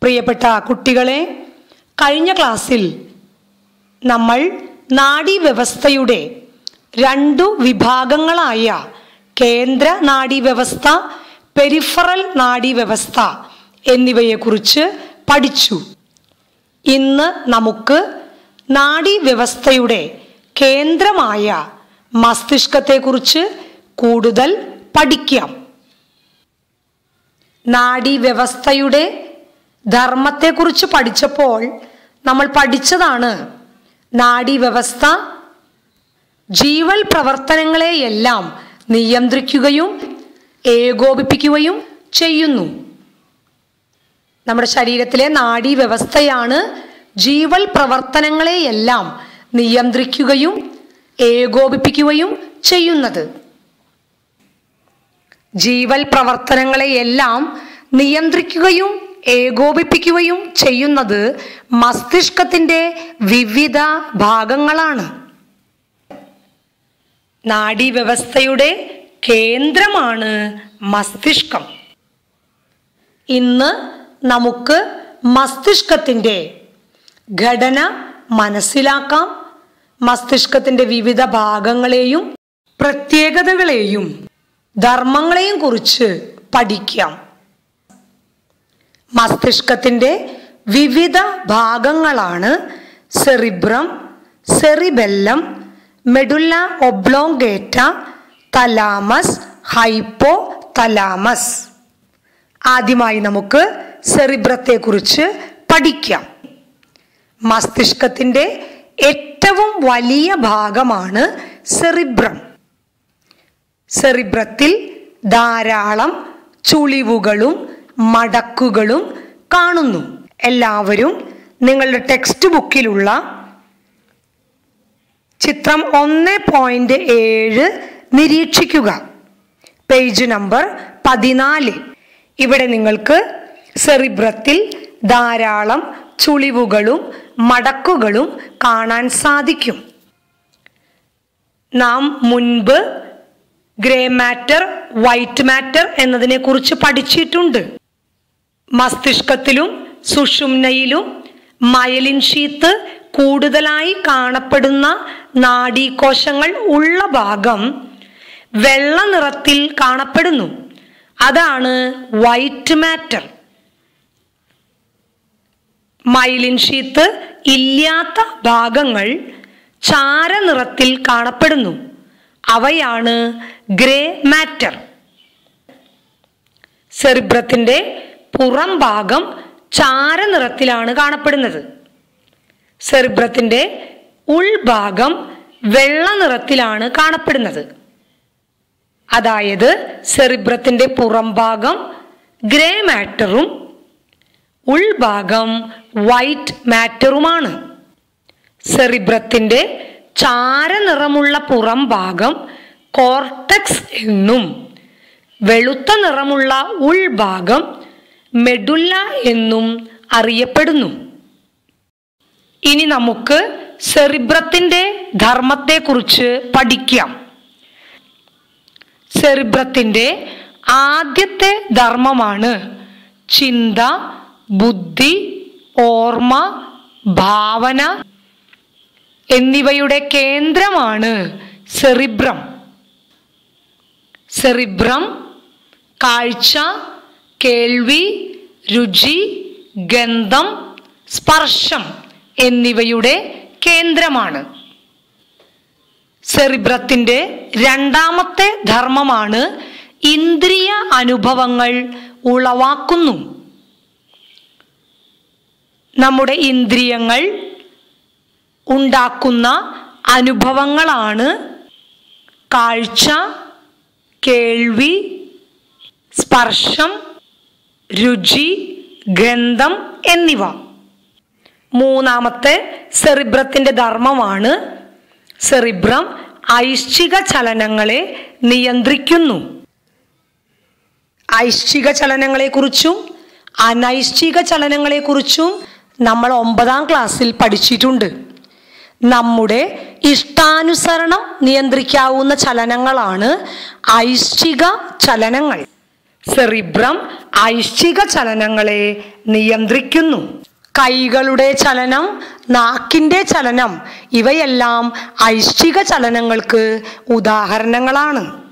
പ്രിയപ്പെട്ട കുട്ടികളെ കഴിഞ്ഞ ക്ലാസ്സിൽ നമ്മൾ നാഡീവ്യവസ്ഥയുടെ രണ്ടു വിഭാഗങ്ങളായ കേന്ദ്ര നാഡീവ്യവസ്ഥ പെരിഫറൽ നാഡീവ്യവസ്ഥ എന്നിവയെക്കുറിച്ച് പഠിച്ചു ഇന്ന് നമുക്ക് നാഡീവ്യവസ്ഥയുടെ കേന്ദ്രമായ മസ്തിഷ്കത്തെക്കുറിച്ച് കൂടുതൽ പഠിക്കാം നാഡീവ്യവസ്ഥയുടെ ധർമ്മത്തെക്കുറിച്ച് പഠിച്ചപ്പോൾ നമ്മൾ പഠിച്ചതാണ് നാഡീവ്യവസ്ഥ ജീവൽ പ്രവർത്തനങ്ങളെയെല്ലാം നിയന്ത്രിക്കുകയും ഏകോപിപ്പിക്കുകയും ചെയ്യുന്നു നമ്മുടെ ശരീരത്തിലെ നാഡീവ്യവസ്ഥയാണ് ജീവൽ പ്രവർത്തനങ്ങളെയെല്ലാം നിയന്ത്രിക്കുകയും ഏകോപിപ്പിക്കുകയും ചെയ്യുന്നത് ജീവൽ പ്രവർത്തനങ്ങളെയെല്ലാം നിയന്ത്രിക്കുകയും ഏകോപിപ്പിക്കുകയും ചെയ്യുന്നത് മസ്തിഷ്കത്തിൻ്റെ വിവിധ ഭാഗങ്ങളാണ് നാഡീവ്യവസ്ഥയുടെ കേന്ദ്രമാണ് മസ്തിഷ്കം ഇന്ന് നമുക്ക് മസ്തിഷ്കത്തിൻ്റെ ഘടന മനസ്സിലാക്കാം മസ്തിഷ്കത്തിൻ്റെ വിവിധ ഭാഗങ്ങളെയും പ്രത്യേകതകളെയും ധർമ്മങ്ങളെയും കുറിച്ച് പഠിക്കാം മസ്തിഷ്കത്തിൻ്റെ വിവിധ ഭാഗങ്ങളാണ് cerebrum cerebellum medulla oblongata thalamus hypothalamus ആദ്യമായി നമുക്ക് സെറിബ്രത്തെക്കുറിച്ച് പഠിക്കാം മസ്തിഷ്കത്തിൻ്റെ ഏറ്റവും വലിയ ഭാഗമാണ് സെറിബ്രം സെറിബ്രത്തിൽ ധാരാളം ചുളിവുകളും മടക്കുകളും കാണുന്നു എല്ലാവരും നിങ്ങളുടെ ടെക്സ്റ്റ് ബുക്കിലുള്ള ചിത്രം ഒന്ന് പോയിന്റ് ഏഴ് നിരീക്ഷിക്കുക പേജ് നമ്പർ പതിനാല് ഇവിടെ നിങ്ങൾക്ക് സെറിബ്രത്തിൽ ധാരാളം ചുളിവുകളും മടക്കുകളും കാണാൻ സാധിക്കും നാം മുൻപ് ഗ്രേ മാറ്റർ വൈറ്റ് മാറ്റർ എന്നതിനെ കുറിച്ച് പഠിച്ചിട്ടുണ്ട് മസ്തിഷ്കത്തിലും സുഷുമ്നയിലും മയലിൻ ഷീത്ത് കൂടുതലായി കാണപ്പെടുന്ന നാഡീകോശങ്ങൾ ഉള്ള ഭാഗം വെള്ള നിറത്തിൽ കാണപ്പെടുന്നു അതാണ് വൈറ്റ് മാറ്റർ മൈലിൻ ഷീത്ത് ഇല്ലാത്ത ഭാഗങ്ങൾ ചാരനിറത്തിൽ കാണപ്പെടുന്നു അവയാണ് ഗ്രേ മാറ്റർ സെറിബ്രത്തിന്റെ പുറം ഭാഗം ചാരനിറത്തിലാണ് കാണപ്പെടുന്നത് സെറിബ്രത്തിന്റെ ഉൾഭാഗം വെള്ള നിറത്തിലാണ് കാണപ്പെടുന്നത് അതായത് സെറിബ്രത്തിന്റെ പുറം ഭാഗം ഗ്രേ മാറ്ററും ഉൾഭാഗം വൈറ്റ് മാറ്ററുമാണ് സെറിബ്രത്തിന്റെ ചാരനിറമുള്ള പുറം ഭാഗം കോർട്ടക്സ് എന്നും വെളുത്ത നിറമുള്ള ഉൾഭാഗം മെഡുല്ല എന്നും അറിയപ്പെടുന്നു ഇനി നമുക്ക് സെറിബ്രത്തിന്റെ ധർമ്മത്തെക്കുറിച്ച് പഠിക്കാം സെറിബ്രത്തിന്റെ ആദ്യത്തെ ധർമ്മമാണ് ചിന്ത ബുദ്ധി ഓർമ്മ ഭാവന എന്നിവയുടെ കേന്ദ്രമാണ് സെറിബ്രം സെറിബ്രം കാഴ്ച കേൾവി രുചി ഗന്ധം സ്പർശം എന്നിവയുടെ കേന്ദ്രമാണ് സെറിബ്രത്തിന്റെ രണ്ടാമത്തെ ധർമ്മമാണ് ഇന്ദ്രിയ അനുഭവങ്ങൾ ഉളവാക്കുന്നു നമ്മുടെ ഇന്ദ്രിയങ്ങൾ ഉണ്ടാക്കുന്ന അനുഭവങ്ങളാണ് കാഴ്ച കേൾവി സ്പർശം രുചി ഗന്ധം എന്നിവ മൂന്നാമത്തെ സെറിബ്രത്തിന്റെ ധർമ്മമാണ് സെറിബ്രം ഐശ്ചിക ചലനങ്ങളെ നിയന്ത്രിക്കുന്നു ഐശ്ചിക ചലനങ്ങളെക്കുറിച്ചും അനൈശ്ചിക ചലനങ്ങളെക്കുറിച്ചും നമ്മൾ ഒമ്പതാം ക്ലാസ്സിൽ പഠിച്ചിട്ടുണ്ട് നമ്മുടെ ഇഷ്ടാനുസരണം നിയന്ത്രിക്കാവുന്ന ചലനങ്ങളാണ് ഐശ്ചിക ചലനങ്ങൾ സെറിബ്രം ഐശ്ചിക ചലനങ്ങളെ നിയന്ത്രിക്കുന്നു കൈകളുടെ ചലനം നാക്കിന്റെ ചലനം ഇവയെല്ലാം ഐശ്ചിക ചലനങ്ങൾക്ക് ഉദാഹരണങ്ങളാണ്